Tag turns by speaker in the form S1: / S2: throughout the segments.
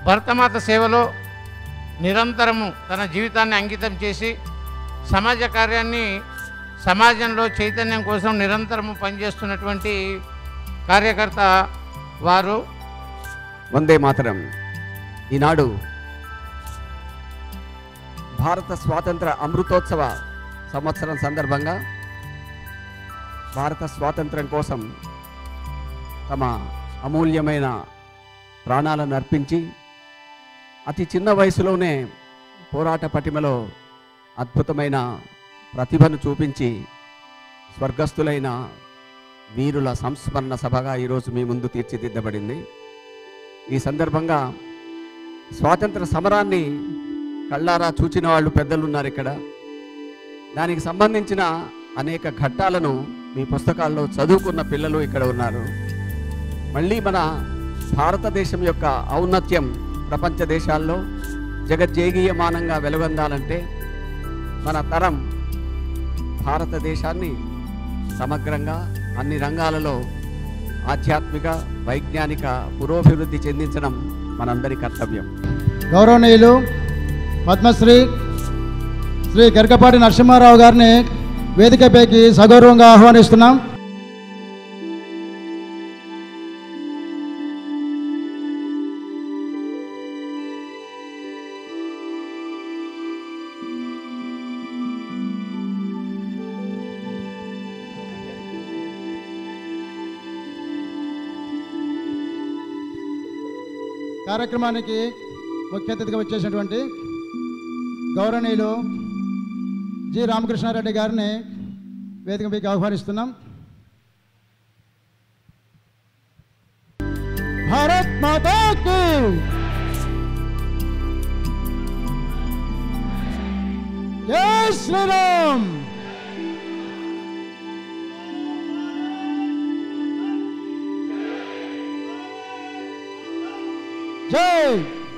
S1: భరతమాత సేవలో నిరంతరము తన జీవితాన్ని అంకితం చేసి సమాజ కార్యాన్ని సమాజంలో చైతన్యం కోసం నిరంతరము పనిచేస్తున్నటువంటి కార్యకర్త వారు
S2: వందే మాతరం ఈనాడు భారత స్వాతంత్ర అమృతోత్సవ సంవత్సరం సందర్భంగా భారత స్వాతంత్రం కోసం తమ అమూల్యమైన ప్రాణాలను అర్పించి అతి చిన్న వయసులోనే పోరాట పటిమలో అద్భుతమైన ప్రతిభను చూపించి స్వర్గస్థులైన వీరుల సంస్మరణ సభగా ఈరోజు మీ ముందు తీర్చిదిద్దబడింది ఈ సందర్భంగా స్వాతంత్ర సమరాన్ని కళ్ళారా చూచిన వాళ్ళు పెద్దలు ఉన్నారు ఇక్కడ దానికి సంబంధించిన అనేక ఘట్టాలను మీ పుస్తకాల్లో చదువుకున్న పిల్లలు ఇక్కడ ఉన్నారు మళ్ళీ మన భారతదేశం యొక్క ఔన్నత్యం ప్రపంచ దేశాల్లో జగజ్జేగీయమానంగా వెలుగొందాలంటే మన తరం భారతదేశాన్ని సమగ్రంగా అన్ని రంగాలలో ఆధ్యాత్మిక వైజ్ఞానిక పురోభివృద్ధి చెందించడం మనందరి కర్తవ్యం
S3: గౌరవనీయులు పద్మశ్రీ శ్రీ గరికపాటి నరసింహారావు గారిని వేదికపైకి సగౌరవంగా ఆహ్వానిస్తున్నాం కార్యక్రమానికి ముఖ్య అతిథిగా వచ్చేసినటువంటి గౌరవనీయులు జి రామకృష్ణారెడ్డి గారిని వేదికపైకి ఆహ్వానిస్తున్నాం భారత్ మాతా కీ జై శ్రీరామ్ జై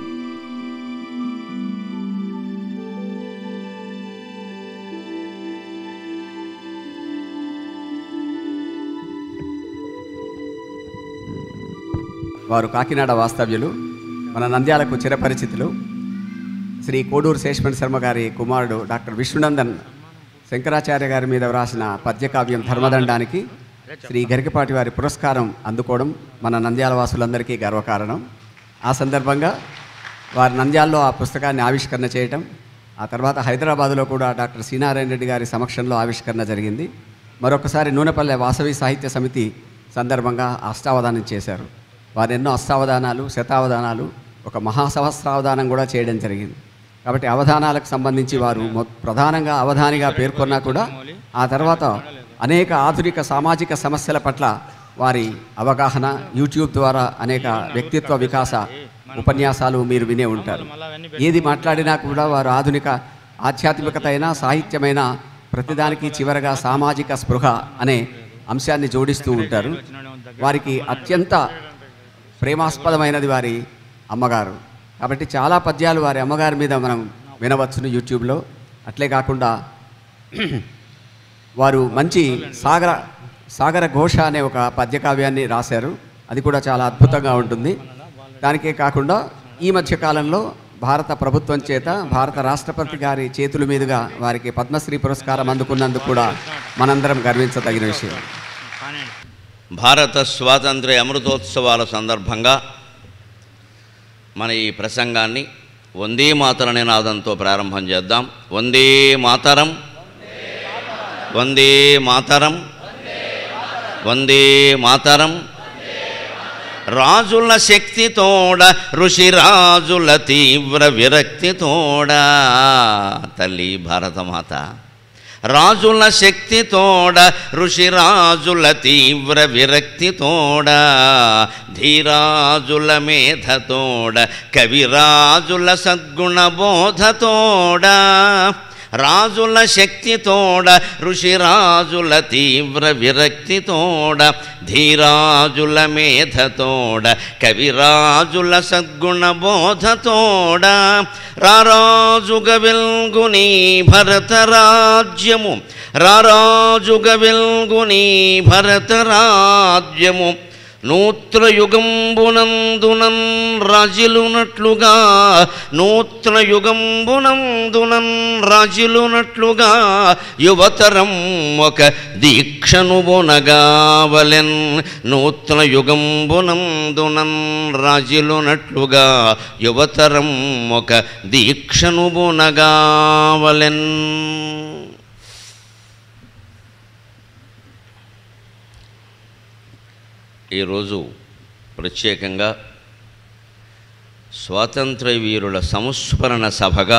S2: వారు కాకినాడ వాస్తవ్యులు మన నంద్యాలకు చిరపరిచితులు శ్రీ కోడూరు శేషమణి శర్మ గారి కుమారుడు డాక్టర్ విష్ణునందన్ శంకరాచార్య గారి మీద వ్రాసిన పద్యకావ్యం ధర్మదండానికి శ్రీ గరికపాటి వారి పురస్కారం అందుకోవడం మన నంద్యాల వాసులందరికీ గర్వకారణం ఆ సందర్భంగా వారి నంద్యాల్లో ఆ పుస్తకాన్ని ఆవిష్కరణ చేయటం ఆ తర్వాత హైదరాబాదులో కూడా డాక్టర్ సీనారాయణ రెడ్డి గారి సమక్షంలో ఆవిష్కరణ జరిగింది మరొకసారి నూనెపల్లె వాసవి సాహిత్య సమితి సందర్భంగా అష్టావధానం చేశారు వారు ఎన్నో అష్టావధానాలు శతావధానాలు ఒక మహాసహస్రావధానం కూడా చేయడం జరిగింది కాబట్టి అవధానాలకు సంబంధించి వారు మొ- ప్రధానంగా అవధానిగా పేర్కొన్నా కూడా ఆ తర్వాత అనేక ఆధునిక సామాజిక సమస్యల పట్ల వారి అవగాహన యూట్యూబ్ ద్వారా అనేక వ్యక్తిత్వ వికాస ఉపన్యాసాలు మీరు వినే ఉంటారు ఏది మాట్లాడినా కూడా వారు ఆధునిక ఆధ్యాత్మికత అయినా సాహిత్యమైనా ప్రతిదానికి చివరగా సామాజిక స్పృహ అనే అంశాన్ని జోడిస్తూ ఉంటారు వారికి అత్యంత ప్రేమాస్పదమైనది వారి అమ్మగారు కాబట్టి చాలా పద్యాలు వారి అమ్మగారి మీద మనం వినవచ్చును యూట్యూబ్లో అట్లే కాకుండా వారు మంచి సాగర సాగర ఘోష అనే ఒక పద్యకావ్యాన్ని రాశారు అది కూడా చాలా అద్భుతంగా ఉంటుంది దానికే కాకుండా ఈ మధ్య కాలంలో భారత ప్రభుత్వం చేత భారత రాష్ట్రపతి గారి చేతుల మీదుగా వారికి పద్మశ్రీ పురస్కారం అందుకున్నందుకు కూడా మనందరం గర్వించదగిన విషయం
S4: భారత స్వాతంత్ర్య అమృతోత్సవాల సందర్భంగా మన ఈ ప్రసంగాన్ని వందే మాతర నినాదంతో ప్రారంభం చేద్దాం వందే మాతరం వందే మాతరం వందే మాతరం రాజుల శక్తితోడ ఋషిరాజుల తీవ్ర విరక్తితోడ తల్లి భారతమాత రాజుల శక్తితోడ ఋషిరాజుల తీవ్ర విరక్తితోడ ధీరాజుల మేధతోడ కవిరాజుల సద్గుణ బోధతోడ రాజుల శక్తితోడ ఋషిరాజుల తీవ్ర విరక్తితోడ ధీరాజుల మేధతోడ కవిరాజుల సద్గుణ బోధతోడ రారాజుగ వెల్గుని భరత రాజ్యము రారాజుగ వెల్గుని భరత రాజ్యము నూత్న యుగంబునందునన్ రాజిలునట్లుగా నూత్న యుగంబునందునన్ రాజిలునట్లుగా యువతరం ఒక దీక్షను బొనగావలెన్ నూత్న యుగంబునందునన్ రాజిలునట్లుగా యువతరం ఒక దీక్షను బొనగావలెన్ ఈరోజు ప్రత్యేకంగా స్వాతంత్ర వీరుల సంస్మరణ సభగా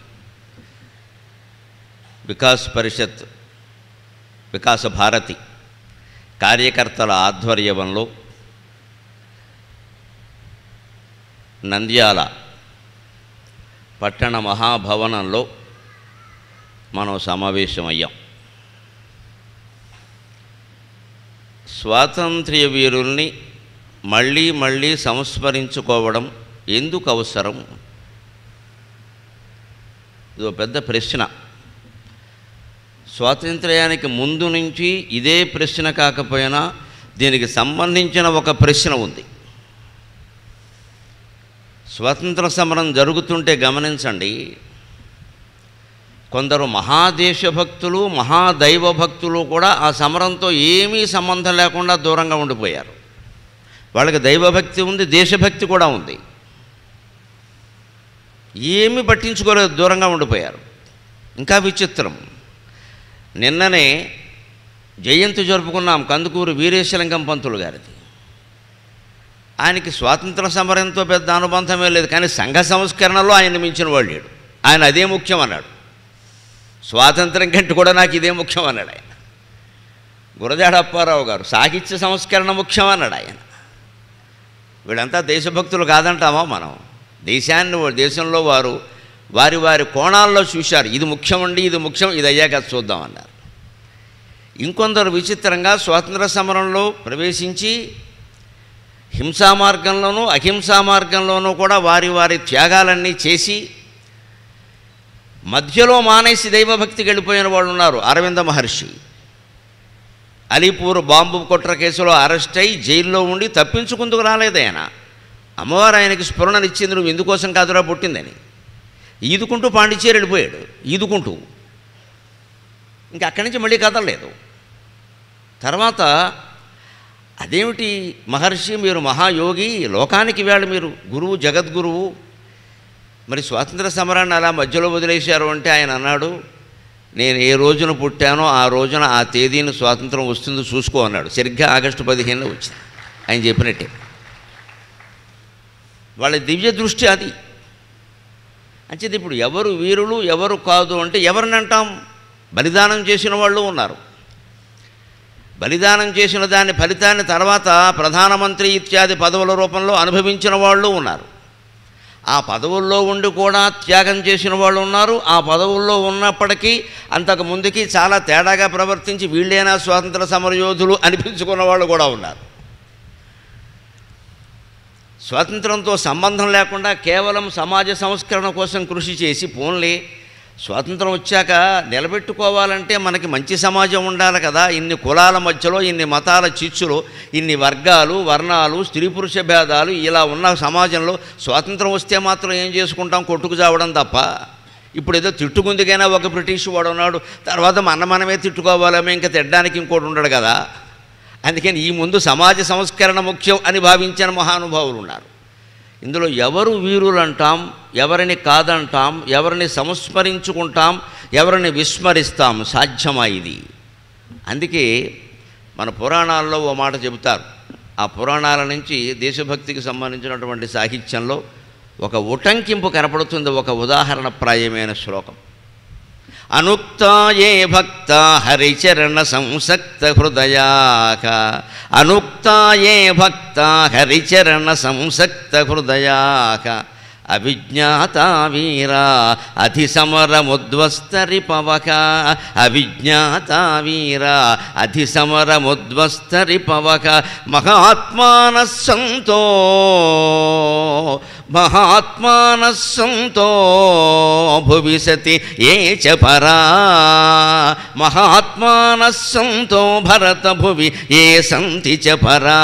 S4: వికాస్ పరిషత్ వికాస భారతి కార్యకర్తల ఆధ్వర్యంలో నంద్యాల పట్టణ మహాభవనంలో మనం సమావేశమయ్యాం స్వాతంత్ర్య వీరుల్ని మళ్ళీ మళ్ళీ సంస్మరించుకోవడం ఎందుకు అవసరం ఇదో పెద్ద ప్రశ్న స్వాతంత్ర్యానికి ముందు నుంచి ఇదే ప్రశ్న కాకపోయినా దీనికి సంబంధించిన ఒక ప్రశ్న ఉంది స్వాతంత్ర సమరం జరుగుతుంటే గమనించండి కొందరు మహాదేశభక్తులు మహాదైవ భక్తులు కూడా ఆ సమరంతో ఏమీ సంబంధం లేకుండా దూరంగా ఉండిపోయారు వాళ్ళకి దైవభక్తి ఉంది దేశభక్తి కూడా ఉంది ఏమీ పట్టించుకోలేదు దూరంగా ఉండిపోయారు ఇంకా విచిత్రం నిన్ననే జయంతి జరుపుకున్నాం కందుకూరు వీరేశలింగం పంతులు గారిది ఆయనకి స్వాతంత్ర సమరంతో పెద్ద అనుబంధమే లేదు కానీ సంఘ సంస్కరణలో ఆయన మించిన వాళ్ళు లేడు ఆయన అదే ముఖ్యం అన్నాడు స్వాతంత్రం కంటే కూడా నాకు ఇదే ముఖ్యం అన్నాడు ఆయన గురజాడ అప్పారావు గారు సాహిత్య సంస్కరణ ముఖ్యం అన్నాడు ఆయన వీళ్ళంతా దేశభక్తులు కాదంటామా మనం దేశాన్ని దేశంలో వారు వారి వారి కోణాల్లో చూశారు ఇది ముఖ్యమండి ఇది ముఖ్యం ఇది అయ్యాక చూద్దామన్నారు ఇంకొందరు విచిత్రంగా స్వాతంత్ర సమరంలో ప్రవేశించి హింసా మార్గంలోనూ అహింసా మార్గంలోనూ కూడా వారి వారి త్యాగాలన్నీ చేసి మధ్యలో మానేసి దైవభక్తికి వెళ్ళిపోయిన వాళ్ళు ఉన్నారు అరవింద మహర్షి అలీపూర్ బాంబు కుట్ర కేసులో అరెస్ట్ అయి జైల్లో ఉండి తప్పించుకుందుకు రాలేదు ఆయన అమ్మవారు ఆయనకి స్ఫురణనిచ్చింది నువ్వు ఎందుకోసం కాదురా పుట్టిందని ఈదుకుంటూ పాండిచేరి వెళ్ళిపోయాడు ఈదుకుంటూ ఇంకా అక్కడి నుంచి మళ్ళీ కదలలేదు తర్వాత అదేమిటి మహర్షి మీరు మహాయోగి లోకానికి వేళ మీరు గురువు జగద్గురువు మరి స్వాతంత్ర సమరాన్ని అలా మధ్యలో వదిలేశారు అంటే ఆయన అన్నాడు నేను ఏ రోజున పుట్టానో ఆ రోజున ఆ తేదీని స్వాతంత్రం వస్తుందో చూసుకో అన్నాడు సరిగ్గా ఆగస్టు పదిహేనులో వచ్చింది ఆయన చెప్పినట్టే వాళ్ళ దివ్య దృష్టి అది అంచేది ఇప్పుడు ఎవరు వీరులు ఎవరు కాదు అంటే ఎవరిని అంటాం బలిదానం చేసిన వాళ్ళు ఉన్నారు బలిదానం చేసిన దాని ఫలితాన్ని తర్వాత ప్రధానమంత్రి ఇత్యాది పదవుల రూపంలో అనుభవించిన వాళ్ళు ఉన్నారు ఆ పదవుల్లో ఉండి కూడా త్యాగం చేసిన వాళ్ళు ఉన్నారు ఆ పదవుల్లో ఉన్నప్పటికీ అంతకు ముందుకి చాలా తేడాగా ప్రవర్తించి వీళ్ళైనా స్వాతంత్ర సమరయోధులు అనిపించుకున్న వాళ్ళు కూడా ఉన్నారు స్వాతంత్రంతో సంబంధం లేకుండా కేవలం సమాజ సంస్కరణ కోసం కృషి చేసి పోన్లే స్వాతంత్రం వచ్చాక నిలబెట్టుకోవాలంటే మనకి మంచి సమాజం ఉండాలి కదా ఇన్ని కులాల మధ్యలో ఇన్ని మతాల చిచ్చులు ఇన్ని వర్గాలు వర్ణాలు స్త్రీ పురుష భేదాలు ఇలా ఉన్న సమాజంలో స్వాతంత్రం వస్తే మాత్రం ఏం చేసుకుంటాం కొట్టుకు చావడం తప్ప ఇప్పుడు ఏదో తిట్టుకుందికైనా ఒక బ్రిటిష్ వాడు ఉన్నాడు తర్వాత మన మనమే తిట్టుకోవాలేమో ఇంకా తిట్టడానికి ఇంకోటి ఉండడు కదా అందుకని ఈ ముందు సమాజ సంస్కరణ ముఖ్యం అని భావించిన మహానుభావులు ఉన్నారు ఇందులో ఎవరు వీరులు అంటాం ఎవరిని కాదంటాం ఎవరిని సంస్మరించుకుంటాం ఎవరిని విస్మరిస్తాం సాధ్యమా ఇది అందుకే మన పురాణాల్లో ఓ మాట చెబుతారు ఆ పురాణాల నుంచి దేశభక్తికి సంబంధించినటువంటి సాహిత్యంలో ఒక ఉటంకింపు కనపడుతుంది ఒక ఉదాహరణప్రాయమైన శ్లోకం అనుక్తాయే భక్త హరిచరణ సంసక్త హృదయాక అనుక్తాయే భక్త హరిచరణ సంసక్త హృదయాక అవిజ్ఞాత వీరా అధిసమరముద్వస్తరి పవక అవిజ్ఞాత వీరా అధిసమరముద్వస్తరి పవక మహాత్మాన సంతో మహాత్మాన సంతో భువిశతి ఏ చ పరా మహాత్మాన సంతో భరత భువి ఏ సంతి చ పరా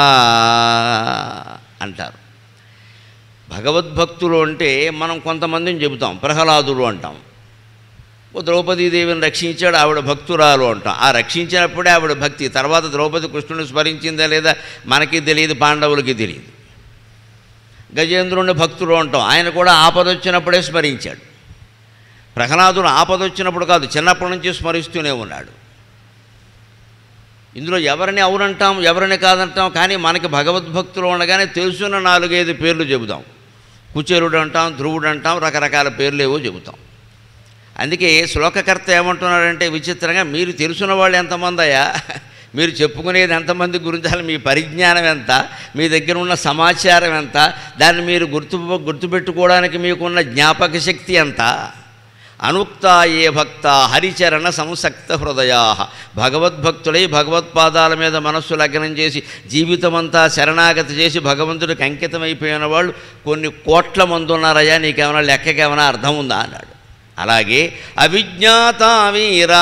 S4: అంటారు భగవద్భక్తులు అంటే మనం కొంతమందిని చెబుతాం ప్రహ్లాదులు అంటాం ఓ ద్రౌపదీదేవిని రక్షించాడు ఆవిడ భక్తురాలు అంటాం ఆ రక్షించినప్పుడే ఆవిడ భక్తి తర్వాత ద్రౌపది కృష్ణుని స్మరించిందా లేదా మనకి తెలియదు పాండవులకి తెలియదు గజేంద్రుని భక్తులు అంటాం ఆయన కూడా ఆపదొచ్చినప్పుడే స్మరించాడు ప్రహ్లాదుడు ఆపదొచ్చినప్పుడు కాదు చిన్నప్పటి నుంచి స్మరిస్తూనే ఉన్నాడు ఇందులో ఎవరిని అవునంటాం ఎవరిని కాదంటాం కానీ మనకి భగవద్భక్తులు ఉండగానే తెలుసున్న నాలుగైదు పేర్లు చెబుతాం కుచేరుడు అంటాం ధ్రువుడు అంటాం రకరకాల పేర్లు ఏవో చెబుతాం అందుకే శ్లోకకర్త ఏమంటున్నాడంటే విచిత్రంగా మీరు తెలుసున్న వాళ్ళు ఎంతమంది అయ్యా మీరు చెప్పుకునేది ఎంతమంది గురించి అసలు మీ పరిజ్ఞానం ఎంత మీ దగ్గర ఉన్న సమాచారం ఎంత దాన్ని మీరు గుర్తు గుర్తుపెట్టుకోవడానికి మీకున్న జ్ఞాపక శక్తి ఎంత అనుక్త ఏ భక్త హరిచరణ సంసక్త హృదయా భగవద్భక్తులై భగవత్పాదాల మీద మనస్సు లగ్నం చేసి జీవితమంతా శరణాగతి చేసి భగవంతుడికి అంకితమైపోయిన వాళ్ళు కొన్ని కోట్ల మంది ఉన్నారయ్యా నీకేమైనా లెక్కకేమైనా అర్థం ఉందా అన్నాడు అలాగే అవిజ్ఞాత వీర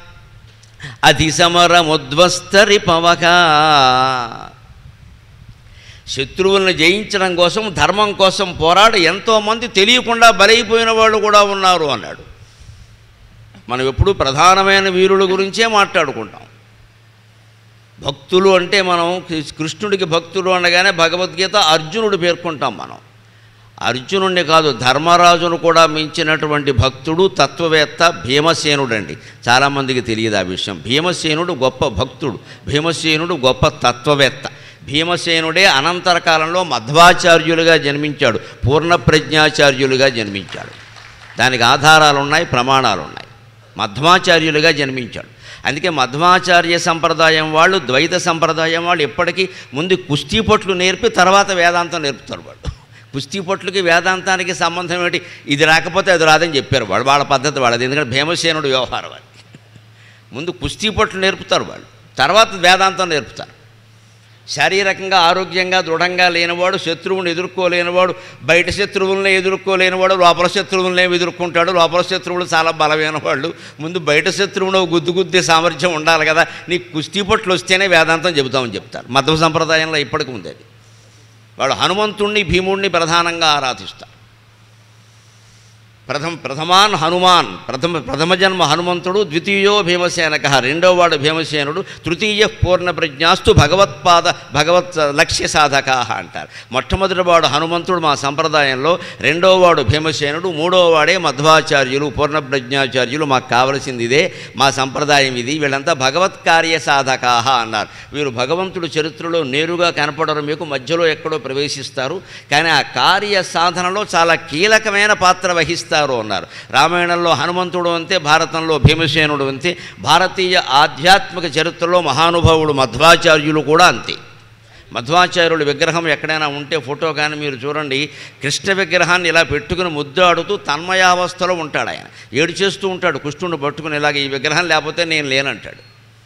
S4: అధిసమరముద్వస్తరి పవక శత్రువులను జయించడం కోసం ధర్మం కోసం పోరాడి ఎంతోమంది తెలియకుండా బలైపోయిన వాళ్ళు కూడా ఉన్నారు అన్నాడు మనం ఎప్పుడూ ప్రధానమైన వీరుల గురించే మాట్లాడుకుంటాం భక్తులు అంటే మనం కృష్ణుడికి భక్తులు అనగానే భగవద్గీత అర్జునుడు పేర్కొంటాం మనం అర్జునుడిని కాదు ధర్మరాజును కూడా మించినటువంటి భక్తుడు తత్వవేత్త భీమసేనుడు అండి చాలామందికి తెలియదు ఆ విషయం భీమసేనుడు గొప్ప భక్తుడు భీమసేనుడు గొప్ప తత్వవేత్త భీమసేనుడే అనంతర కాలంలో మధ్వాచార్యులుగా జన్మించాడు పూర్ణ ప్రజ్ఞాచార్యులుగా జన్మించాడు దానికి ఆధారాలు ఉన్నాయి ప్రమాణాలు ఉన్నాయి మధ్వాచార్యులుగా జన్మించాడు అందుకే మధ్వాచార్య సంప్రదాయం వాళ్ళు ద్వైత సంప్రదాయం వాళ్ళు ఎప్పటికీ ముందు కుస్తీ పట్లు నేర్పి తర్వాత వేదాంతం నేర్పుతారు వాళ్ళు కుస్తీ పట్లకి వేదాంతానికి సంబంధం ఏంటి ఇది రాకపోతే అది రాదని చెప్పారు వాళ్ళు వాళ్ళ పద్ధతి వాళ్ళది ఎందుకంటే భీమసేనుడు వ్యవహారం అది ముందు కుస్తీ పట్లు నేర్పుతారు వాళ్ళు తర్వాత వేదాంతం నేర్పుతారు శారీరకంగా ఆరోగ్యంగా దృఢంగా లేనివాడు శత్రువుని ఎదుర్కోలేనివాడు బయట శత్రువులనే ఎదుర్కోలేనివాడు లోపల శత్రువులనే ఎదుర్కొంటాడు లోపల శత్రువులు చాలా బలమైన వాళ్ళు ముందు బయట శత్రువును గుద్దు గుద్దే సామర్థ్యం ఉండాలి కదా నీకు కుస్తీ పట్లు వస్తేనే వేదాంతం చెబుతామని చెప్తారు మధ్వ సంప్రదాయంలో ఇప్పటికి ఉంది అది వాడు హనుమంతుణ్ణి భీముణ్ణి ప్రధానంగా ఆరాధిస్తారు ప్రథమ ప్రథమాన్ హనుమాన్ ప్రథమ ప్రథమ జన్మ హనుమంతుడు ద్వితీయో భీమసేనక రెండో వాడు భీమసేనుడు తృతీయ పూర్ణ ప్రజ్ఞాస్తు భగవత్పాద భగవత్ లక్ష్య సాధక అంటారు మొట్టమొదటి వాడు హనుమంతుడు మా సంప్రదాయంలో రెండో వాడు భీమసేనుడు మూడో వాడే మధ్వాచార్యులు పూర్ణ ప్రజ్ఞాచార్యులు మాకు కావలసింది ఇదే మా సంప్రదాయం ఇది వీళ్ళంతా భగవత్ కార్య సాధకా అన్నారు వీరు భగవంతుడు చరిత్రలో నేరుగా కనపడరు మీకు మధ్యలో ఎక్కడో ప్రవేశిస్తారు కానీ ఆ కార్య సాధనలో చాలా కీలకమైన పాత్ర వహిస్తారు అన్నారు రామాయణంలో హనుమంతుడు అంతే భారతంలో భీమసేనుడు అంతే భారతీయ ఆధ్యాత్మిక చరిత్రలో మహానుభావుడు మధ్వాచార్యులు కూడా అంతే మధ్వాచార్యుల విగ్రహం ఎక్కడైనా ఉంటే ఫోటో కానీ మీరు చూడండి కృష్ణ విగ్రహాన్ని ఇలా పెట్టుకుని ముద్దాడుతూ తన్మయావస్థలో ఉంటాడు ఆయన ఏడు చేస్తూ ఉంటాడు కృష్ణుని పట్టుకుని ఇలాగ ఈ విగ్రహం లేకపోతే నేను లేనంటాడు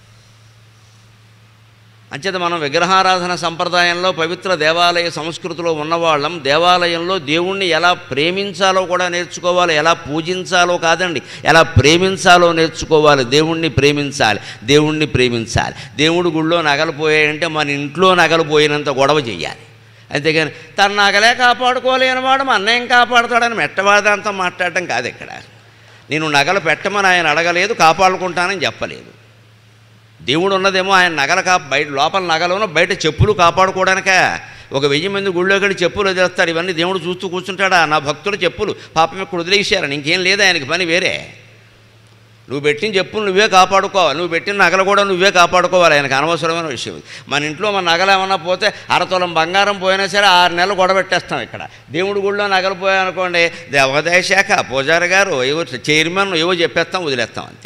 S4: అంచేత మనం విగ్రహారాధన సంప్రదాయంలో పవిత్ర దేవాలయ సంస్కృతిలో ఉన్నవాళ్ళం దేవాలయంలో దేవుణ్ణి ఎలా ప్రేమించాలో కూడా నేర్చుకోవాలి ఎలా పూజించాలో కాదండి ఎలా ప్రేమించాలో నేర్చుకోవాలి దేవుణ్ణి ప్రేమించాలి దేవుణ్ణి ప్రేమించాలి దేవుడి గుళ్ళో నగలు పోయాయంటే మన ఇంట్లో నగలు పోయినంత గొడవ చెయ్యాలి అంతేగాని తన నగలే కాపాడుకోలేని వాడు మన అన్నయ్యం కాపాడుతాడని మెట్టవాదంతా మాట్లాడటం కాదు ఇక్కడ నేను నగలు పెట్టమని ఆయన అడగలేదు కాపాడుకుంటానని చెప్పలేదు దేవుడు ఉన్నదేమో ఆయన నగల కా బయట లోపల నగలోనో బయట చెప్పులు కాపాడుకోవడానిక ఒక వెయ్యి మంది గుళ్ళోకి వెళ్ళి చెప్పులు వదిలేస్తాడు ఇవన్నీ దేవుడు చూస్తూ కూర్చుంటాడా నా భక్తులు చెప్పులు పాపం ఇక్కడ వదిలేసారని ఇంకేం లేదు ఆయనకి పని వేరే నువ్వు పెట్టిన చెప్పులు నువ్వే కాపాడుకోవాలి నువ్వు పెట్టిన నగలు కూడా నువ్వే కాపాడుకోవాలి ఆయనకు అనవసరమైన విషయం ఇది. మన ఇంట్లో మన నగలు ఏమన్నా పోతే అరతొలం బంగారం పోయినా సరే ఆరు నెలలు గొడవెట్టేస్తాం ఇక్కడ దేవుడి గుళ్ళో నగలు పోయాయనుకోండి దేవాదాయ శాఖ పూజారి గారు ఏవో చైర్మన్ ఏవో చెప్పేస్తాం వదిలేస్తాం అంతే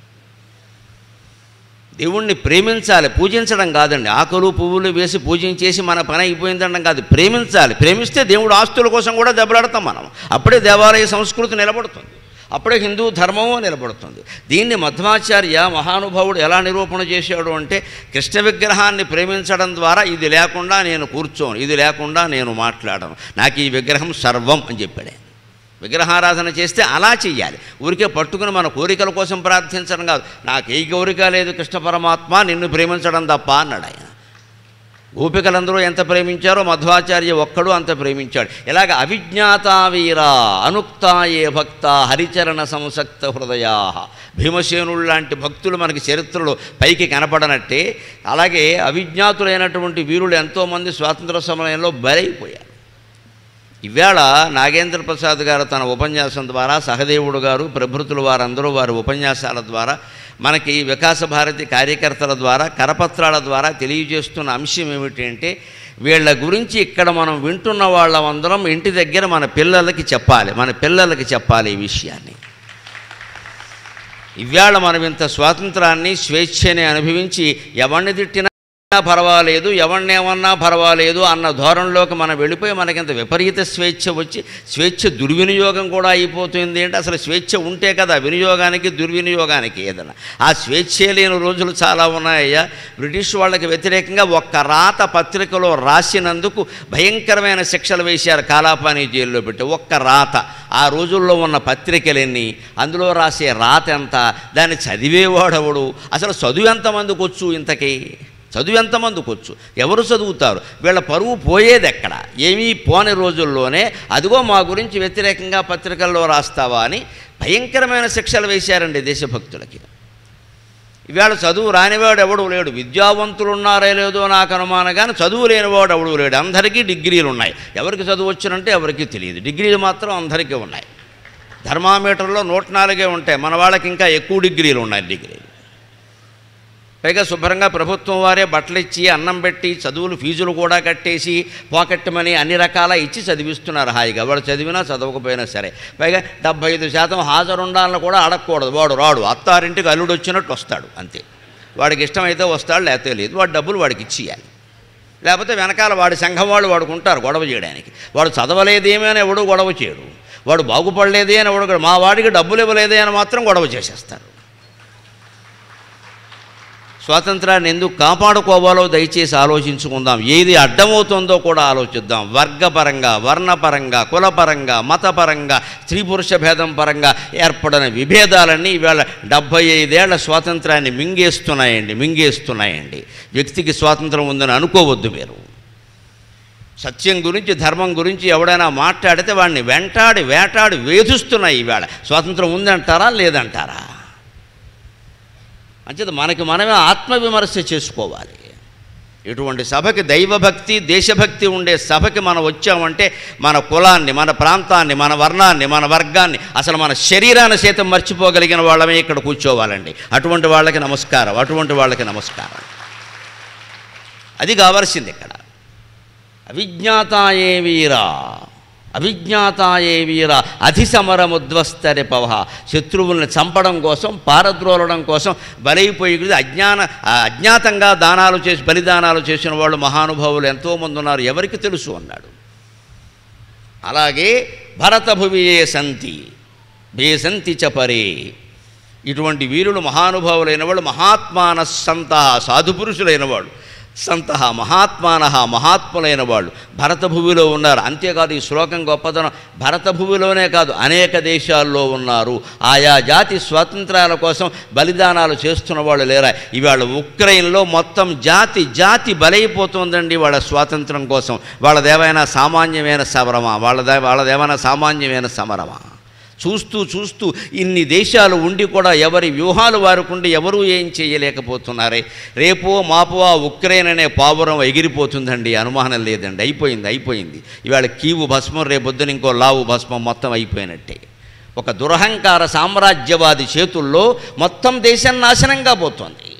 S4: దేవుణ్ణి ప్రేమించాలి పూజించడం కాదండి ఆకులు పువ్వులు వేసి పూజించేసి మన పని అయిపోయిందనడం కాదు ప్రేమించాలి ప్రేమిస్తే దేవుడు ఆస్తుల కోసం కూడా దెబ్బలాడతాం మనం అప్పుడే దేవాలయ సంస్కృతి నిలబడుతుంది అప్పుడే హిందూ ధర్మము నిలబడుతుంది దీన్ని మధ్వాచార్య మహానుభావుడు ఎలా నిరూపణ చేశాడు అంటే కృష్ణ విగ్రహాన్ని ప్రేమించడం ద్వారా ఇది లేకుండా నేను కూర్చోను ఇది లేకుండా నేను మాట్లాడను నాకు ఈ విగ్రహం సర్వం అని చెప్పాడు ఆయన. విగ్రహారాధన చేస్తే అలా చెయ్యాలి ఊరికే పట్టుకుని మన కోరికల కోసం ప్రార్థించడం కాదు నాకు ఏ కోరిక లేదు కృష్ణ పరమాత్మ నిన్ను ప్రేమించడం తప్ప అన్నాడు ఆయన గోపికలందరూ ఎంత ప్రేమించారో మధ్వాచార్య ఒక్కడు అంత ప్రేమించాడు ఇలాగ అవిజ్ఞాతావీరా అనుక్తాయే భక్త హరిచరణ సంసక్త హృదయా భీమసేనుడు లాంటి భక్తులు మనకి చరిత్రలో పైకి కనపడనట్టే అలాగే అవిజ్ఞాతులైనటువంటి వీరులు ఎంతోమంది స్వాతంత్ర సమయంలో బలైపోయారు ఈవేళ నాగేంద్ర ప్రసాద్ గారు తన ఉపన్యాసం ద్వారా సహదేవుడు గారు ప్రభృతులు వారందరూ వారి ఉపన్యాసాల ద్వారా మనకి వికాస భారతి కార్యకర్తల ద్వారా కరపత్రాల ద్వారా తెలియజేస్తున్న అంశం ఏమిటి అంటే వీళ్ళ గురించి ఇక్కడ మనం వింటున్న వాళ్ళమందరం ఇంటి దగ్గర మన పిల్లలకి చెప్పాలి మన పిల్లలకి చెప్పాలి ఈ విషయాన్ని ఇవాళ మనం ఇంత స్వాతంత్రాన్ని స్వేచ్ఛని అనుభవించి ఎవరిని తిట్టినా పర్వాలేదు ఎవరినేమన్నా పర్వాలేదు అన్న ధోరణిలోకి మనం వెళ్ళిపోయి మనకింత విపరీత స్వేచ్ఛ వచ్చి స్వేచ్ఛ దుర్వినియోగం కూడా అయిపోతుంది అంటే అసలు స్వేచ్ఛ ఉంటే కదా వినియోగానికి దుర్వినియోగానికి ఏదైనా ఆ స్వేచ్ఛే లేని రోజులు చాలా ఉన్నాయ్యా బ్రిటిష్ వాళ్ళకి వ్యతిరేకంగా ఒక్క రాత పత్రికలో రాసినందుకు భయంకరమైన శిక్షలు వేశారు కాలాపాని జైల్లో పెట్టి ఒక్క రాత ఆ రోజుల్లో ఉన్న పత్రికలెన్ని అందులో రాసే రాత ఎంత దాన్ని చదివేవాడెవడు అసలు చదువు ఎంతమందికి వచ్చు ఇంతకీ చదువు ఎంతమందికి వచ్చు ఎవరు చదువుతారు వీళ్ళ పరువు పోయేది ఎక్కడ ఏమీ పోని రోజుల్లోనే అదిగో మా గురించి వ్యతిరేకంగా పత్రికల్లో రాస్తావా అని భయంకరమైన శిక్షలు వేశారండి దేశభక్తులకి ఇవాళ చదువు రానివాడు ఎవడు లేడు విద్యావంతులు ఉన్నారో లేదో నాకు అనుమానం కానీ చదువు లేనివాడు ఎవడు లేడు అందరికీ డిగ్రీలు ఉన్నాయి ఎవరికి చదువు వచ్చునంటే ఎవరికి తెలియదు డిగ్రీలు మాత్రం అందరికీ ఉన్నాయి ధర్మామీటర్లో నూట నాలుగే ఉంటాయి మన వాళ్ళకి ఇంకా ఎక్కువ డిగ్రీలు ఉన్నాయి డిగ్రీలు పైగా శుభ్రంగా ప్రభుత్వం వారే బట్టలు ఇచ్చి అన్నం పెట్టి చదువులు ఫీజులు కూడా కట్టేసి పాకెట్ మనీ అన్ని రకాల ఇచ్చి చదివిస్తున్నారు హాయిగా వాడు చదివినా చదవకపోయినా సరే పైగా డెబ్బై ఐదు శాతం హాజరు ఉండాలని కూడా అడగకూడదు వాడు రాడు అత్తారింటికి అల్లుడు వచ్చినట్టు వస్తాడు అంతే వాడికి ఇష్టమైతే వస్తాడు లేకపోతే లేదు వాడు డబ్బులు వాడికి ఇచ్చేయాలి లేకపోతే వెనకాల వాడి సంఘం వాళ్ళు వాడుకు ఉంటారు గొడవ చేయడానికి వాడు చదవలేదేమీ అని ఎవడు గొడవ చేయడు వాడు బాగుపడలేదే అని ఎవడు గొడవ- మా వాడికి డబ్బులు ఇవ్వలేదే అని మాత్రం గొడవ చేసేస్తారు స్వాతంత్రాన్ని ఎందుకు కాపాడుకోవాలో దయచేసి ఆలోచించుకుందాం ఏది అడ్డమవుతుందో కూడా ఆలోచిద్దాం వర్గపరంగా వర్ణపరంగా కులపరంగా మతపరంగా స్త్రీ పురుష భేదం పరంగా ఏర్పడిన విభేదాలన్నీ ఇవాళ డెబ్భై ఐదేళ్ల స్వాతంత్రాన్ని మింగేస్తున్నాయండి మింగేస్తున్నాయండి వ్యక్తికి స్వాతంత్రం ఉందని అనుకోవద్దు మీరు సత్యం గురించి ధర్మం గురించి ఎవడైనా మాట్లాడితే వాడిని వెంటాడి వేటాడి వేధిస్తున్నాయి ఈవేళ స్వాతంత్రం ఉందంటారా లేదంటారా అంచేత మనకి మనమే ఆత్మవిమర్శ చేసుకోవాలి ఇటువంటి సభకి దైవభక్తి దేశభక్తి ఉండే సభకి మనం వచ్చామంటే మన కులాన్ని మన ప్రాంతాన్ని మన వర్ణాన్ని మన వర్గాన్ని అసలు మన శరీరాన్ని సైతం మర్చిపోగలిగిన వాళ్ళమే ఇక్కడ కూర్చోవాలండి అటువంటి వాళ్ళకి నమస్కారం అటువంటి వాళ్ళకి నమస్కారం అది కావాల్సింది ఇక్కడ అవిజ్ఞాతాయే వీరా అవిజ్ఞాతాయే వీర అధిసమరముద్వస్తరి పవ శత్రువుల్ని చంపడం కోసం పారద్రోలడం కోసం బలైపోయి అజ్ఞాన ఆ అజ్ఞాతంగా దానాలు చేసి బలిదానాలు చేసిన వాళ్ళు మహానుభావులు ఎంతోమంది ఉన్నారు ఎవరికి తెలుసు అన్నాడు అలాగే భరతభువియే సంతి బేసంతి చపరే ఇటువంటి వీరులు మహానుభావులైన వాళ్ళు మహాత్మాన సంత సాధుపురుషులైన వాళ్ళు సంత మహాత్మాన మహాత్ములైన వాళ్ళు భరతభూమిలో ఉన్నారు అంతేకాదు ఈ శ్లోకం గొప్పతనం భరతభూమిలోనే కాదు అనేక దేశాల్లో ఉన్నారు ఆయా జాతి స్వాతంత్రాల కోసం బలిదానాలు చేస్తున్న వాళ్ళు లేరా ఇవాళ ఉక్రెయిన్లో మొత్తం జాతి జాతి బలైపోతుందండి వాళ్ళ స్వాతంత్రం కోసం వాళ్ళదేమైనా సామాన్యమైన సమరమా వాళ్ళదే వాళ్ళదేమైనా సామాన్యమైన సమరమా చూస్తూ చూస్తూ ఇన్ని దేశాలు ఉండి కూడా ఎవరి వ్యూహాలు వారుకుండి ఎవరూ ఏం చేయలేకపోతున్నారే రేపో మాపో ఆ ఉక్రెయిన్ అనే పావురం ఎగిరిపోతుందండి అనుమానం లేదండి అయిపోయింది అయిపోయింది ఇవాళ కీవు భస్మం రేపొద్దున ఇంకో లావు భస్మం మొత్తం అయిపోయినట్టే ఒక దురహంకార సామ్రాజ్యవాది చేతుల్లో మొత్తం దేశం నాశనంగా పోతోంది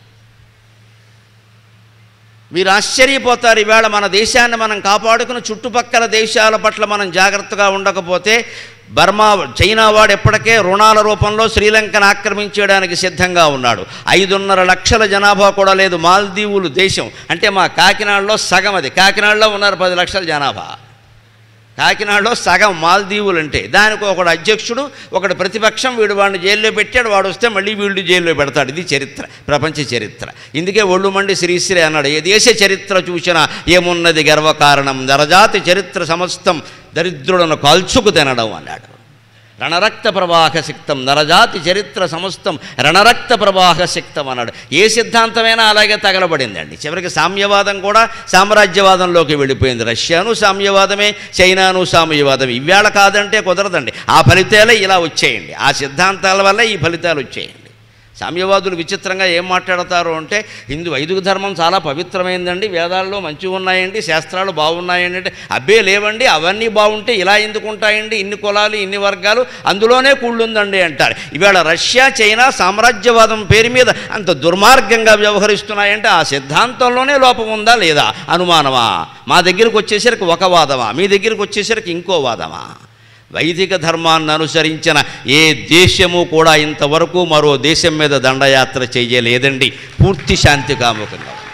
S4: మీరు ఆశ్చర్యపోతారు ఈవేళ మన దేశాన్ని మనం కాపాడుకుని చుట్టుపక్కల దేశాల పట్ల మనం జాగ్రత్తగా ఉండకపోతే బర్మా చైనా వాడు ఎప్పటికే రుణాల రూపంలో శ్రీలంకను ఆక్రమించేయడానికి సిద్ధంగా ఉన్నాడు ఐదున్నర లక్షల జనాభా కూడా లేదు మాల్దీవులు దేశం అంటే మా కాకినాడలో సగం అది కాకినాడలో ఉన్నారు పది లక్షల జనాభా కాకినాడలో సగం మాల్దీవులు అంటే దానికి ఒకడు అధ్యక్షుడు ఒకడు ప్రతిపక్షం వీడు వాడిని జైల్లో పెట్టాడు వాడు వస్తే మళ్ళీ వీళ్ళు జైల్లో పెడతాడు ఇది చరిత్ర ప్రపంచ చరిత్ర ఇందుకే ఒళ్ళు మండి శ్రీశ్రీ అన్నాడు ఏ దేశ చరిత్ర చూసినా ఏమున్నది గర్వకారణం నరజాతి చరిత్ర సమస్తం దరిద్రులను కాల్చుకు తినడం అన్నాడు రణరక్త ప్రవాహ సిక్తం నరజాతి చరిత్ర సమస్తం రణరక్త ప్రవాహ సిక్తం అన్నాడు ఏ సిద్ధాంతమైనా అలాగే తగలబడిందండి చివరికి సామ్యవాదం కూడా సామ్రాజ్యవాదంలోకి వెళ్ళిపోయింది రష్యాను సామ్యవాదమే చైనాను సామ్యవాదమే ఇవాళ కాదంటే కుదరదండి ఆ ఫలితాలే ఇలా వచ్చేయండి ఆ సిద్ధాంతాల వల్ల ఈ ఫలితాలు వచ్చేయండి సామ్యవాదులు విచిత్రంగా ఏం మాట్లాడతారు అంటే హిందూ వైదిక ధర్మం చాలా పవిత్రమైందండి వేదాల్లో మంచిగా ఉన్నాయండి శాస్త్రాలు బాగున్నాయండి అంటే అబ్బే లేవండి అవన్నీ బాగుంటే ఇలా ఎందుకు ఉంటాయండి ఇన్ని కులాలు ఇన్ని వర్గాలు అందులోనే కూళ్ళుందండి అంటారు ఇవాళ రష్యా చైనా సామ్రాజ్యవాదం పేరు మీద అంత దుర్మార్గంగా వ్యవహరిస్తున్నాయంటే ఆ సిద్ధాంతంలోనే లోపం ఉందా లేదా అనుమానమా మా దగ్గరికి వచ్చేసరికి ఒక వాదమా మీ దగ్గరికి వచ్చేసరికి ఇంకో వాదమా వైదిక ధర్మాన్ని అనుసరించిన ఏ దేశము కూడా ఇంతవరకు మరో దేశం మీద దండయాత్ర చేయలేదండి పూర్తి శాంతి కాముకంగా ఉంది.